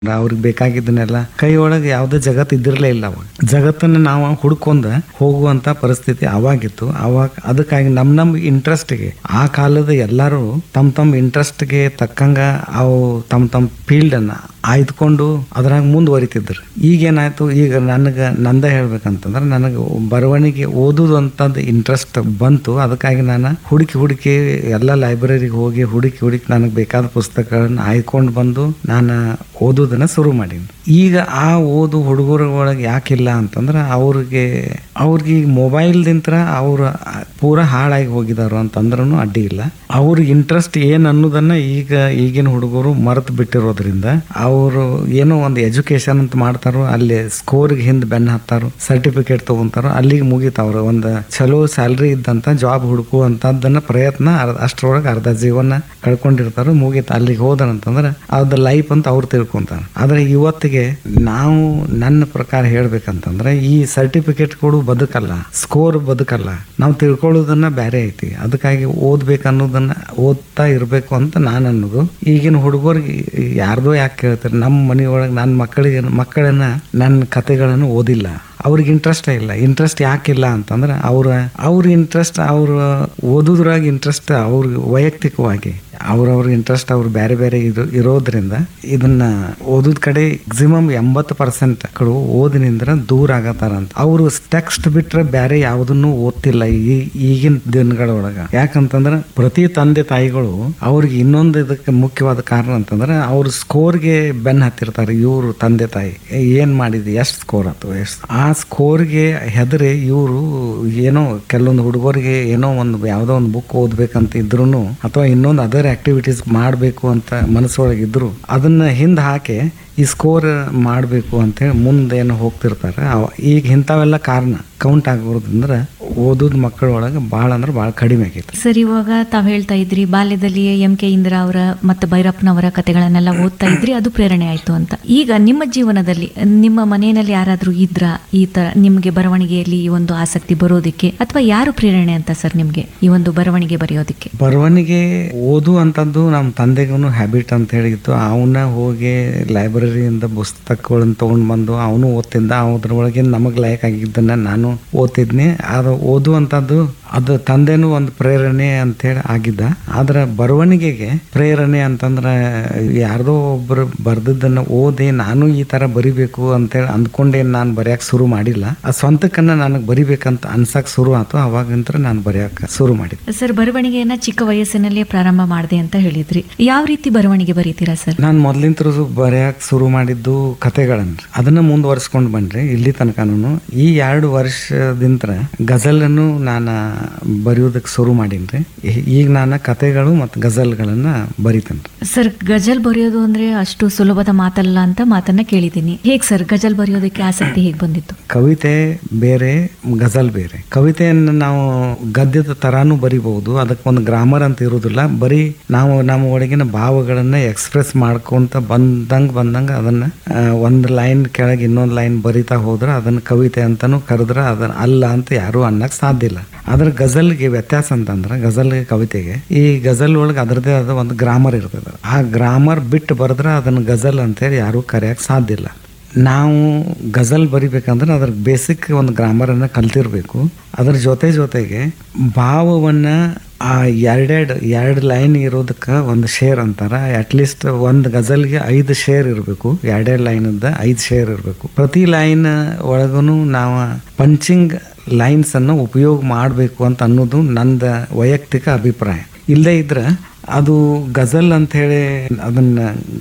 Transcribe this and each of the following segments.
ಅವ್ರಿಗೆ ಬೇಕಾಗಿದ್ದನ್ನೆಲ್ಲ ಕೈ ಒಳಗೆ ಯಾವುದೇ ಜಗತ್ತು ಇದ್ದಿರಲೇ ಇಲ್ಲ ಅವಾಗ ಜಗತ್ತನ್ನು ನಾವು ಹುಡ್ಕೊಂಡ ಹೋಗುವಂತ ಪರಿಸ್ಥಿತಿ ಅವಾಗಿತ್ತು ಅವಾಗ ಅದಕ್ಕಾಗಿ ನಮ್ಮ ನಮ್ಮ ಇಂಟ್ರೆಸ್ಟ್ಗೆ ಆ ಕಾಲದ ಎಲ್ಲರೂ ತಮ್ಮ ತಮ್ಮ ಇಂಟ್ರೆಸ್ಟ್ಗೆ ತಕ್ಕಂಗ ಅವು ತಮ್ಮ ತಮ್ಮ ಫೀಲ್ಡನ್ನು ಆಯ್ದುಕೊಂಡು ಅದ್ರಾಗ ಮುಂದುವರಿತಿದ್ರು ಈಗೇನಾಯ್ತು ಈಗ ನನಗೆ ನಂದ ಹೇಳ್ಬೇಕಂತಂದ್ರೆ ನನಗೆ ಬರವಣಿಗೆ ಓದುದು ಅಂತದ್ದು ಇಂಟ್ರೆಸ್ಟ್ ಬಂತು ಅದಕ್ಕಾಗಿ ನಾನು ಹುಡುಕಿ ಹುಡುಕಿ ಎಲ್ಲ ಲೈಬ್ರರಿಗೆ ಹೋಗಿ ಹುಡುಕಿ ಹುಡುಕಿ ನನಗೆ ಬೇಕಾದ ಪುಸ್ತಕಗಳನ್ನ ಆಯ್ಕೊಂಡು ಬಂದು ನಾನು ಓದೋದನ್ನ ಶುರು ಮಾಡೀನಿ ಈಗ ಆ ಓದು ಹುಡುಗರ ಒಳಗೆ ಯಾಕಿಲ್ಲ ಅಂತಂದ್ರೆ ಅವ್ರಿಗೆ ಅವ್ರಿಗೆ ಈಗ ಮೊಬೈಲ್ದಿಂತ್ರ ಅವ್ರು ಪೂರಾ ಹಾಳಾಗಿ ಹೋಗಿದಾರು ಅಂತಂದ್ರೂ ಅಡ್ಡಿ ಇಲ್ಲ ಅವ್ರ ಇಂಟ್ರೆಸ್ಟ್ ಏನು ಅನ್ನೋದನ್ನ ಈಗ ಈಗಿನ ಹುಡುಗರು ಮರೆತು ಬಿಟ್ಟಿರೋದ್ರಿಂದ ಅವರು ಏನೋ ಒಂದು ಎಜುಕೇಶನ್ ಅಂತ ಮಾಡ್ತಾರೋ ಅಲ್ಲಿ ಸ್ಕೋರ್ಗೆ ಹಿಂದೆ ಬೆನ್ನು ಹತ್ತಾರೋ ಸರ್ಟಿಫಿಕೇಟ್ ತಗೊಂತಾರೋ ಅಲ್ಲಿಗೆ ಮುಗಿತಾವ್ರು ಒಂದು ಚಲೋ ಸ್ಯಾಲ್ರಿ ಇದ್ದಂತ ಜಾಬ್ ಹುಡುಕುವಂತದ್ದನ್ನ ಪ್ರಯತ್ನ ಅರ್ಧ ಅಷ್ಟರೊಳಗೆ ಅರ್ಧ ಜೀವನ ಕಳ್ಕೊಂಡಿರ್ತಾರೋ ಮುಗೀತು ಅಲ್ಲಿಗೆ ಹೋದರಂತಂದ್ರೆ ಅದ ಲೈಫ್ ಅಂತ ಅವ್ರು ತಿಳ್ಕೊಂತಾರೆ ಆದ್ರೆ ಇವತ್ತಿಗೆ ನಾವು ನನ್ನ ಪ್ರಕಾರ ಹೇಳ್ಬೇಕಂತಂದ್ರೆ ಈ ಸರ್ಟಿಫಿಕೇಟ್ಗಳು ಬದುಕಲ್ಲ ಸ್ಕೋರ್ ಬದುಕಲ್ಲ ನಾವು ತಿಳ್ಕೊಳ್ಳೋದನ್ನ ಬೇರೆ ಐತಿ ಅದಕ್ಕಾಗಿ ಓದ್ಬೇಕು ಅನ್ನೋದನ್ನ ಓದ್ತಾ ಇರಬೇಕು ಅಂತ ನಾನು ಅನ್ನೋದು ಈಗಿನ ಹುಡುಗರಿಗೆ ಯಾರ್ದೋ ಯಾಕೆ ಕೇಳ್ತಾರೆ ನಮ್ಮ ಮನೆಯೊಳಗೆ ನನ್ನ ಮಕ್ಕಳಿಗೆ ಮಕ್ಕಳನ್ನ ನನ್ನ ಕತೆಗಳನ್ನು ಓದಿಲ್ಲ ಅವ್ರಿಗೆ ಇಂಟ್ರೆಸ್ಟ್ ಇಲ್ಲ ಇಂಟ್ರೆಸ್ಟ್ ಯಾಕಿಲ್ಲ ಅಂತಂದ್ರೆ ಅವ್ರ ಅವ್ರ ಇಂಟ್ರೆಸ್ಟ್ ಅವ್ರ ಓದೋದ್ರಾಗ ಇಂಟ್ರೆಸ್ಟ್ ಅವ್ರಿಗೆ ವೈಯಕ್ತಿಕವಾಗಿ ಅವ್ರವ್ರ ಇಂಟ್ರೆಸ್ಟ್ ಅವ್ರು ಬೇರೆ ಬೇರೆ ಇದು ಇರೋದ್ರಿಂದ ಇದನ್ನ ಓದೋದ್ ಕಡೆ ಮ್ಯಾಕ್ಸಿಮಮ್ ಎಂಬತ್ತು ಪರ್ಸೆಂಟ್ ಕಡು ಓದಿನಿಂದ ದೂರ ಆಗತ್ತಾರ ಅಂತ ಅವರು ಟೆಕ್ಸ್ಟ್ ಬಿಟ್ರೆ ಬೇರೆ ಯಾವುದನ್ನು ಓದ್ತಿಲ್ಲ ಈ ಈಗಿನ ದಿನಗಳೊಳಗ ಯಾಕಂತಂದ್ರೆ ಪ್ರತಿ ತಂದೆ ತಾಯಿಗಳು ಅವ್ರಿಗೆ ಇನ್ನೊಂದು ಇದಕ್ಕೆ ಮುಖ್ಯವಾದ ಕಾರಣ ಅಂತಂದ್ರೆ ಅವ್ರ ಸ್ಕೋರ್ಗೆ ಬೆನ್ ಹತ್ತಿರ್ತಾರೆ ಇವರು ತಂದೆ ತಾಯಿ ಏನ್ ಮಾಡಿದ್ವಿ ಎಷ್ಟು ಸ್ಕೋರ್ ಆಯ್ತು ಎಷ್ಟು ಆ ಸ್ಕೋರ್ಗೆ ಹೆದರಿ ಇವರು ಏನೋ ಕೆಲವೊಂದು ಹುಡುಗರಿಗೆ ಏನೋ ಒಂದು ಯಾವುದೋ ಒಂದು ಬುಕ್ ಓದ್ಬೇಕಂತ ಇದ್ರು ಅಥವಾ ಇನ್ನೊಂದು ಅದರ್ ಆಕ್ಟಿವಿಟೀಸ್ ಮಾಡಬೇಕು ಅಂತ ಮನಸ್ಸೊಳಗೆ ಇದ್ರು ಅದನ್ನ ಹಿಂದೆ ಹಾಕಿ ಈ ಸ್ಕೋರ್ ಮಾಡಬೇಕು ಅಂತೇಳಿ ಮುಂದೇನು ಹೋಗ್ತಿರ್ತಾರೆ ಅವ- ಈಗ ಇಂಥವೆಲ್ಲ ಕಾರಣ ಕೌಂಟ್ ಆಗೋದ್ರಿಂದ ಓದೋದ್ ಮಕ್ಕಳೊಳಗೆ ಭಾಳ ಅಂದ್ರೆ ಭಾಳ ಕಡಿಮೆ ಆಗೈತೆ ಸರ್ ಇವಾಗ ತಾವ್ ಹೇಳ್ತಾ ಇದ್ರಿ ಬಾಲ್ಯದಲ್ಲಿಯೇ ಎಂ ಕೆ ಇಂದಿರಾ ಅವರ ಮತ್ತು ಭೈರಪ್ಪನವರ ಕಥೆಗಳನ್ನೆಲ್ಲ ಓದ್ತಾ ಇದ್ರಿ ಅದು ಪ್ರೇರಣೆ ಆಯ್ತು ಅಂತ ಈಗ ನಿಮ್ಮ ಜೀವನದಲ್ಲಿ ನಿಮ್ಮ ಮನೆಯಲ್ಲಿ ಯಾರಾದ್ರೂ ಇದ್ರ ಈ ತರ ನಿಮ್ಗೆ ಬರವಣಿಗೆಯಲ್ಲಿ ಈ ಒಂದು ಆಸಕ್ತಿ ಬರೋದಿಕ್ಕೆ ಅಥವಾ ಯಾರು ಪ್ರೇರಣೆ ಅಂತ ಸರ್ ನಿಮ್ಗೆ ಈ ಒಂದು ಬರವಣಿಗೆ ಬರೆಯೋದಿಕ್ಕೆ ಬರವಣಿಗೆ ಓದು ಅಂತದ್ದು ನಮ್ಮ ತಂದೆಗೂ ಹ್ಯಾಬಿಟ್ ಅಂತ ಹೇಳಿತ್ತು ಅವನ್ನ ಹೋಗಿ ಲೈಬ್ರರಿಯಿಂದ ಪುಸ್ತಕಗಳನ್ನ ತೊಗೊಂಡು ಬಂದು ಅವನು ಓದ್ತಿದ್ದ ಅದ್ರೊಳಗೆ ನಮಗೆ ಲೈಕ್ ಆಗಿದ್ದನ್ನ ನಾನು ಓದ್ತಿದ್ನಿ ಅದು ಓದುವಂಥದ್ದು ಅದು ತಂದೆನೂ ಒಂದು ಪ್ರೇರಣೆ ಅಂತೇಳಿ ಆಗಿದ್ದ ಆದ್ರೆ ಬರವಣಿಗೆಗೆ ಪ್ರೇರಣೆ ಅಂತಂದ್ರೆ ಯಾರ್ದೋ ಒಬ್ರು ಬರ್ದದ್ದನ್ನ ಓದಿ ನಾನು ಈ ತರ ಬರಿಬೇಕು ಅಂತೇಳಿ ಅಂದ್ಕೊಂಡೇನು ನಾನು ಬರೆಯಕ್ಕೆ ಶುರು ಮಾಡಿಲ್ಲ ಆ ಸ್ವಂತಕ್ಕನ್ನ ನನಗೆ ಬರಿಬೇಕಂತ ಅನ್ಸಕ್ ಶುರು ಆಯ್ತು ಅವಾಗಂತ್ರ ನಾನು ಬರೆಯಕ್ಕೆ ಶುರು ಮಾಡಿದ್ದೆ ಸರ್ ಬರವಣಿಗೆಯನ್ನ ಚಿಕ್ಕ ವಯಸ್ಸಿನಲ್ಲೇ ಪ್ರಾರಂಭ ಮಾಡಿದೆ ಅಂತ ಹೇಳಿದ್ರಿ ಯಾವ ರೀತಿ ಬರವಣಿಗೆ ಬರೀತೀರಾ ಸರ್ ನಾನು ಮೊದ್ಲಿಂತ್ರ ಬರೆಯಕ್ಕೆ ಶುರು ಮಾಡಿದ್ದು ಕತೆಗಳನ್ನ ಅದನ್ನ ಮುಂದುವರ್ಸ್ಕೊಂಡು ಬಂದ್ರೆ ಇಲ್ಲಿ ತನಕನು ಈ ಎರಡು ವರ್ಷದಿಂತ್ರ ಗಜಲನ್ನು ನಾನು ಬರೆಯೋದಕ್ಕೆ ಶುರು ಮಾಡೀನಿ ಈಗ ನಾನು ಕತೆಗಳು ಮತ್ತು ಗಜಲ್ಗಳನ್ನ ಬರಿತೇನೆ ಸರ್ ಗಜಲ್ ಬರೆಯೋದು ಅಂದ್ರೆ ಅಷ್ಟು ಸುಲಭದ ಮಾತಲ್ಲ ಅಂತ ಮಾತನ್ನ ಕೇಳಿದ್ದೀನಿ ಹೇಗ್ ಸರ್ ಗಜಲ್ ಬರೆಯೋದಕ್ಕೆ ಆಸಕ್ತಿ ಹೇಗ್ ಬಂದಿತ್ತು ಕವಿತೆ ಬೇರೆ ಗಜಲ್ ಬೇರೆ ಕವಿತೆಯನ್ನು ನಾವು ಗದ್ಯದ ತರಾನು ಬರಿಬಹುದು ಅದಕ್ಕೆ ಒಂದು ಗ್ರಾಮರ್ ಅಂತ ಇರುವುದಿಲ್ಲ ಬರೀ ನಾವು ನಮ್ಮ ಒಳಗಿನ ಭಾವಗಳನ್ನ ಎಕ್ಸ್ಪ್ರೆಸ್ ಮಾಡ್ಕೊಂತ ಬಂದಂಗ ಬಂದಂಗ ಅದನ್ನ ಆ, ಒಂದು ಲೈನ್ ಕೆಳಗೆ ಇನ್ನೊಂದು ಲೈನ್ ಬರಿತಾ ಹೋದ್ರೆ ಅದನ್ನ ಕವಿತೆ ಅಂತಾನು ಕರೆದ್ರೆ ಅದನ್ನ ಅಲ್ಲ ಅಂತ ಯಾರು ಅನ್ನಕ್ ಸಾಧ್ಯ ಇಲ್ಲ ಆದ್ರೆ ಗಜಲ್ಗೆ ವ್ಯತ್ಯಾಸ ಅಂತಂದ್ರೆ ಗಜಲ್ಗೆ ಕವಿತೆಗೆ ಈ ಗಜಲ್ ಒಳಗೆ ಅದರದೇ ಆದ ಒಂದು ಗ್ರಾಮರ್ ಇರ್ತದೆ ಆ ಗ್ರಾಮರ್ ಬಿಟ್ಟು ಬರೆದ್ರೆ ಅದನ್ನ ಗಜಲ್ ಅಂತೇಳಿ ಯಾರು ಕರೆಯಕ್ಕೆ ಸಾಧ್ಯ ಇಲ್ಲ ನಾವು ಗಜಲ್ ಬರಿಬೇಕಂದ್ರೆ ಅದ್ರ ಬೇಸಿಕ್ ಒಂದು ಗ್ರಾಮರನ್ನು ಕಲ್ತಿರ್ಬೇಕು ಅದ್ರ ಜೊತೆ ಜೊತೆಗೆ ಭಾವವನ್ನು ಆ ಎರಡೆರಡು ಎರಡು ಲೈನ್ ಇರೋದಕ್ಕೆ ಒಂದು ಶೇರ್ ಅಂತಾರೆ ಅಟ್ಲೀಸ್ಟ್ ಒಂದು ಗಜಲ್ಗೆ ಐದು ಶೇರ್ ಇರಬೇಕು ಎರಡೆರಡು ಲೈನದ ಐದು ಶೇರ್ ಇರಬೇಕು ಪ್ರತಿ ಲೈನ್ ಒಳಗೂ ನಾವು ಪಂಚಿಂಗ್ ಲೈನ್ಸ್ ಅನ್ನು ಉಪಯೋಗ ಮಾಡಬೇಕು ಅಂತ ಅನ್ನೋದು ನಂದ ವೈಯಕ್ತಿಕ ಅಭಿಪ್ರಾಯ ಇಲ್ಲದೇ ಇದ್ರೆ ಅದು ಗಜಲ್ ಅಂತ ಹೇಳಿ ಅದನ್ನ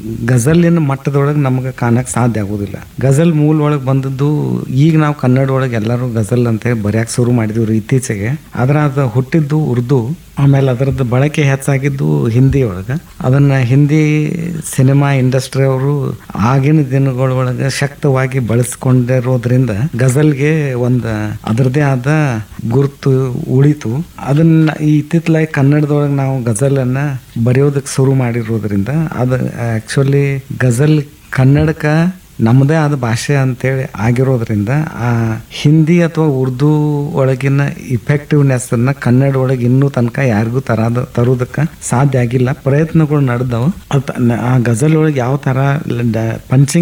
ಗಜಲಿನ ಮಟ್ಟದೊಳಗೆ ನಮಗೆ ಕಾಣಕ್ ಸಾಧ್ಯ ಆಗೋದಿಲ್ಲ ಗಜಲ್ ಮೂಲ ಒಳಗೆ ಬಂದದ್ದು ಈಗ ನಾವು ಕನ್ನಡ ಒಳಗೆ ಎಲ್ಲರೂ ಗಜಲ್ ಅಂತ ಹೇಳಿ ಬರೆಯಕ್ಕೆ ಶುರು ಮಾಡಿದ್ವಿ ಇತ್ತೀಚೆಗೆ ಆದ್ರೆ ಅದು ಹುಟ್ಟಿದ್ದು ಉರ್ದು ಆಮೇಲೆ ಅದರದ್ದು ಬಳಕೆ ಹೆಚ್ಚಾಗಿದ್ದು ಹಿಂದಿ ಒಳಗೆ ಅದನ್ನ ಹಿಂದಿ ಸಿನಿಮಾ ಇಂಡಸ್ಟ್ರಿ ಅವರು ಆಗಿನ ದಿನಗಳೊಳಗೆ ಶಕ್ತವಾಗಿ ಬಳಸ್ಕೊಂಡಿರೋದ್ರಿಂದ ಗಜಲ್ಗೆ ಒಂದು ಅದರದೇ ಆದ ಗುರುತು ಉಳಿತು ಅದನ್ನ ಈ ಇತ್ತಿತ್ತಲಾಗಿ ಕನ್ನಡದೊಳಗೆ ನಾವು ಗಜಲನ್ನ ಬರೆಯೋದಕ್ಕೆ ಶುರು ಮಾಡಿರೋದ್ರಿಂದ ಅದು ಆಕ್ಚುಲಿ ಗಜಲ್ ಕನ್ನಡಕ್ಕೆ ನಮ್ಮದೇ ಆದ ಭಾಷೆ ಅಂತೇಳಿ ಆಗಿರೋದ್ರಿಂದ ಆ ಹಿಂದಿ ಅಥವಾ ಉರ್ದು ಒಳಗಿನ ಇಫೆಕ್ಟಿವ್ನೆಸ್ ಅನ್ನ ಕನ್ನಡ ಒಳಗೆ ಇನ್ನೂ ತನಕ ಯಾರಿಗೂ ತರಾದ ತರೋದಕ್ಕೆ ಸಾಧ್ಯ ಆಗಿಲ್ಲ ಪ್ರಯತ್ನಗಳು ನಡೆದವು ಅದ್- ಆ ಗಜಲ್ ಒಳಗೆ ಯಾವ ತರ ಪಂಚಿಂಗ್